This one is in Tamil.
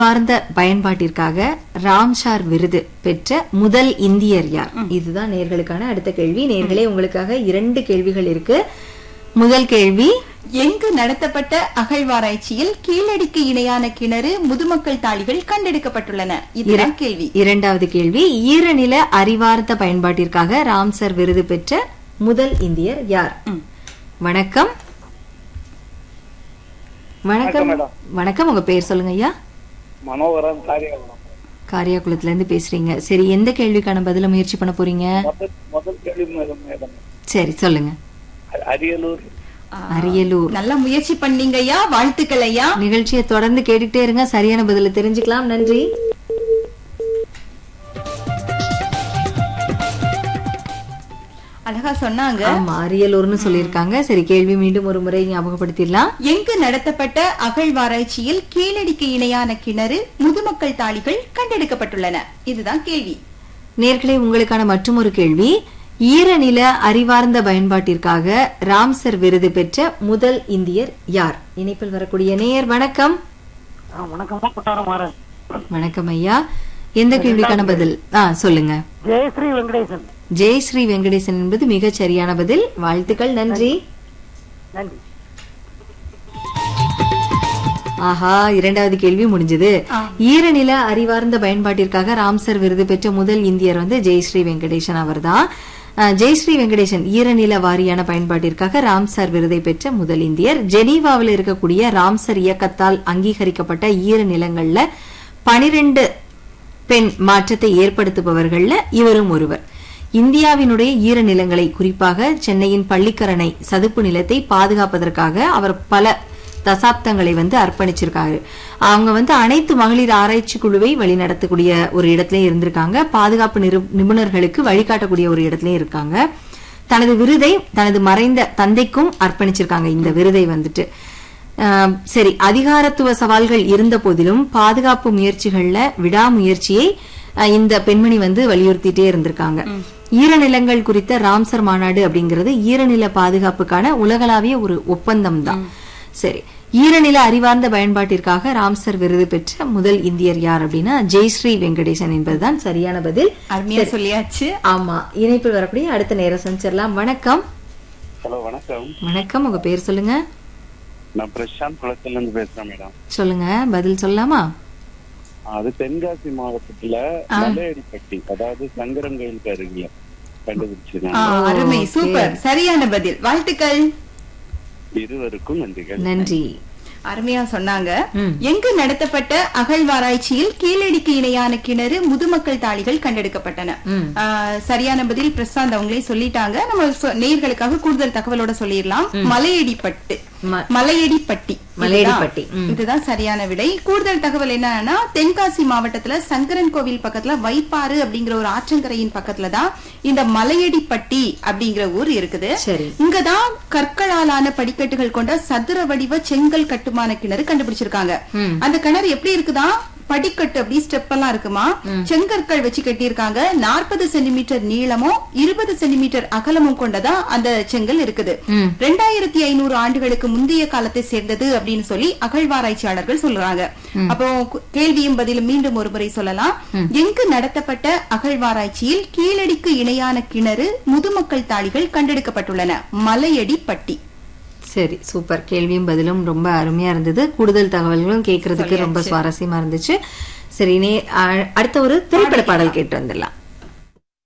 சார்ந்த பயன்பாட்டிற்காக ராம்சார் விருது பெற்ற முதல் இந்தியர் யார் இதுதான் நேர்களுக்கான அடுத்த கேள்வி நேர்களே உங்களுக்காக இரண்டு கேள்விகள் இருக்கு முதல் கேள்வி எங்கு நடத்தப்பட்ட அகழ்வாராய்ச்சியில் கீழடிக்கு இணையான கிணறு முதுமக்கள் தாளிகள் கண்டெடுக்கப்பட்டுள்ளன இதுதான் கேள்வி இரண்டாவது கேள்வி ஈரநில அறிவார்ந்த பயன்பாட்டிற்காக ராம்சர் விருது பெற்ற முதல் இந்தியர் யார் ம். வணக்கம் வணக்கம் மேடம். வணக்கம் உங்க பேர் சொல்லுங்க ஐயா மனோகரன் காரியாகுளம் காரியாகுளத்துல இருந்து பேசுறீங்க சரி எந்த கேள்விக்கான பதில முயற்சி பண்ண போறீங்க முதல் முதல் கேள்வி மேடம் மேடம் சரி சொல்லுங்க அ- அரியலூர் ஆ, அரியலூர் நல்ல முயற்சி பண்ணீங்க ஐயா வாழ்த்துக்கள் ஐயா நிகழ்ச்சியை தொடர்ந்து கேட்டுட்டே இருங்க சரியான பதில தெரிஞ்சுக்கலாம் நன்றி அழகா சொன்னாங்க ஆமா அரியலூர்னு சொல்லியிருக்காங்க சரி கேள்வி மீண்டும் ஒரு முறை ஞாபகப்படுத்திடலாம் எங்கு நடத்தப்பட்ட அகழ்வாராய்ச்சியில் கீழடிக்கு இணையான கிணறு முதுமக்கள் தாளிகள் கண்டெடுக்கப்பட்டுள்ளன இதுதான் கேள்வி நேர்களே உங்களுக்கான மற்றும் ஒரு கேள்வி ஈரநில அறிவார்ந்த பயன்பாட்டிற்காக ராம்சர் விருது பெற்ற முதல் இந்தியர் யார் இணைப்பில் வரக்கூடிய நேயர் வணக்கம் வணக்கம்மா குட்டாரம் மாறன் வணக்கம் ஐயா எந்த கேள்விக்கான பதில் ஆ சொல்லுங்க ஜெயஸ்ரீ வெங்கடேசன் ஜெய் ஸ்ரீ வெங்கடேசன் என்பது மிகச் சரியான பதில் வாழ்த்துக்கள் நன்றி நன்றி ஆஹா இரண்டாவது கேள்வி முடிஞ்சது ஈரநில அறிவார்ந்த பயன்பாட்டிற்காக ராம்சர் விருது பெற்ற முதல் இந்தியர் வந்து ஜெயஸ்ரீ வெங்கடேசன் அவர்தான் அஹ், ஜெயஸ்ரீ வெங்கடேசன் ஈரநில வாரியான பயன்பாட்டிற்காக ராம்சர் விருதை பெற்ற முதல் இந்தியர் ஜெனீவாவில் இருக்கக்கூடிய ராம்சர் இயக்கத்தால் அங்கீகரிக்கப்பட்ட ஈரநிலங்கள்ல பனிரெண்டு பெண் மாற்றத்தை ஏற்படுத்துபவர்கள்ல இவரும் ஒருவர் இந்தியாவினுடைய ஈரநிலங்களை குறிப்பாக சென்னையின் பள்ளிக்கரணை சதுப்பு நிலத்தை பாதுகாப்பதற்காக அவர் பல தசாப்தங்களை வந்து அர்ப்பணிச்சிருக்காரு அவங்க வந்து அனைத்து மகளிர் ஆராய்ச்சி குழுவை வழிநடத்தக்கூடிய ஒரு இடத்துல இருந்திருக்காங்க பாதுகாப்பு நிரு- நிபுணர்களுக்கு வழிகாட்டக்கூடிய ஒரு இடத்துல இருக்காங்க தனது விருதை தனது மறைந்த தந்தைக்கும் அர்ப்பணிச்சிருக்காங்க இந்த விருதை வந்துட்டு ஆஹ் சரி அதிகாரத்துவ சவால்கள் இருந்த போதிலும் பாதுகாப்பு முயற்சிகள்ல விடாமுயற்சியை ஆஹ் இந்த பெண்மணி வந்து வலியுறுத்திட்டே இருந்திருக்காங்க ஈரநிலங்கள் குறித்த ராம்சர் மாநாடு அப்படிங்கிறது ஈரநில பாதுகாப்புக்கான உலகளாவிய ஒரு ஒப்பந்தம் தான் சரி ஈரநில அறிவார்ந்த பயன்பாட்டிற்காக ராம்சர் விருது பெற்ற முதல் இந்தியர் யார் அப்படின்னா ஜெயஸ்ரீ வெங்கடேசன் என்பதுதான் சரியான பதில் அருமையா சொல்லியாச்சு ஆமா இணைப்பில் வரக்கூடிய அடுத்த நேரம் சந்திச்சிடலாம் வணக்கம் ஹலோ வணக்கம் வணக்கம் உங்க பேர் சொல்லுங்க நான் பிரசாந்த் குளத்துல இருந்து பேசுறேன் மேடம் சொல்லுங்க பதில் சொல்லலாமா அது தென்காசி மாவட்டத்துல மலையடிப்பட்டி அதாவது சங்கரங்கோயிலுக்கு அருகில ஆ, கண்டுபிடிச்சிருக்காங்க அருமை சூப்பர் சரியான பதில் வாழ்த்துக்கள் இருவருக்கும் நன்றிகள் நன்றி அருமையா சொன்னாங்க ம். எங்கு நடத்தப்பட்ட அகழ்வாராய்ச்சியில் கீழடிக்கு இணையான கிணறு முதுமக்கள் தாளிகள் கண்டெடுக்கப்பட்டன ம். ஆ, சரியான பதில் பிரசாந்த் அவங்களே சொல்லிட்டாங்க நம்ம சொ- நேயர்களுக்காக கூடுதல் தகவலோட சொல்லிடலாம் மலையடிப்பட்டு ம- மலையடிப்பட்டி மலையடிப்பட்டி, இதுதான். ம். இதுதான் சரியான விடை கூடுதல் தகவல் என்னன்னா தென்காசி மாவட்டத்துல சங்கரன் கோவில் பக்கத்துல வைப்பாறு அப்படிங்கிற ஒரு ஆற்றங்கரையின் பக்கத்துல தான் இந்த மலையடிப்பட்டி அப்படிங்கிற ஊர் இருக்குது சரி இங்கதான் கற்களாலான படிக்கட்டுகள் கொண்ட சதுர வடிவ செங்கல் கட்டுமான கிணறு கண்டுபிடிச்சிருக்காங்க ம். அந்த கிணறு எப்படி இருக்குதா படிக்கட்டு அப்படி ஸ்டெப் எல்லாம் இருக்குமா செங்கற்கள் வச்சு கட்டியிருக்காங்க நாற்பது சென்டிமீட்டர் நீளமும் இருபது சென்டிமீட்டர் அகலமும் கொண்டதா அந்த செங்கல் இருக்குது ம். ரெண்டாயிரத்தி ஐநூறு ஆண்டுகளுக்கு முந்தைய காலத்தை சேர்ந்தது அப்படின்னு சொல்லி அகழ்வாராய்ச்சியாளர்கள் சொல்றாங்க அப்போ கு- கேள்வியும் பதிலும் மீண்டும் ஒரு முறை சொல்லலாம் எங்கு நடத்தப்பட்ட அகழ்வாராய்ச்சியில் கீழடிக்கு இணையான கிணறு முதுமக்கள் தாளிகள் கண்டெடுக்கப்பட்டுள்ளன மலையடி பட்டி சரி சூப்பர் கேள்வியும் பதிலும் ரொம்ப அருமையா இருந்தது கூடுதல் தகவல்களும் கேட்கறதுக்கு ரொம்ப சுவாரஸ்யமா இருந்துச்சு சரி நே அ- அடுத்த ஒரு திரைப்பட பாடல் கேட்டு வந்துடலாம்